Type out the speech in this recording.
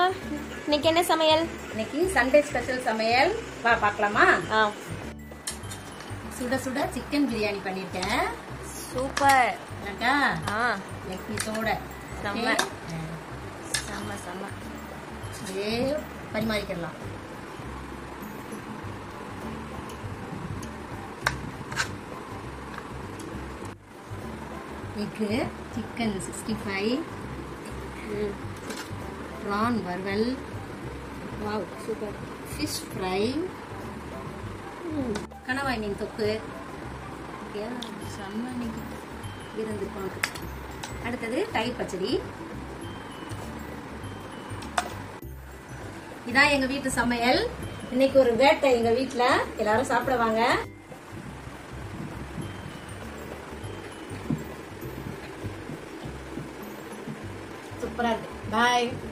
இன்னைக்கு என்ன சமையல் இன்னைக்கு சண்டே ஸ்பெஷல் சமையல் வா பார்க்கலாமா ஆ சுட சுட சிக்கன் பிரியாணி பண்ணிருக்கேன் சூப்பர் எனக்கா ஆ லெக் பீஸோட செம்ம. செம்ம செம்ம இதே பரிமாறிக்கிடலாம் எக்கு சிக்கன் சிக்ஸ்டி ஃபைவ் ப்ரான் வறுவல் வாவ் சூப்பர் ஃபிஷ் ஃப்ரை கணவாய் மீன் தொக்கு ஓகேயா? செம்ம இன்னைக்கு விருந்து உனக்கு அடுத்தது தயிர் பச்சடி இதான் எங்க வீட்டு சமையல் இன்னைக்கு ஒரு வேட்டை எங்க வீட்ல எல்லாரும் சாப்பிட வாங்க சூப்பரா இருக்கு பாய்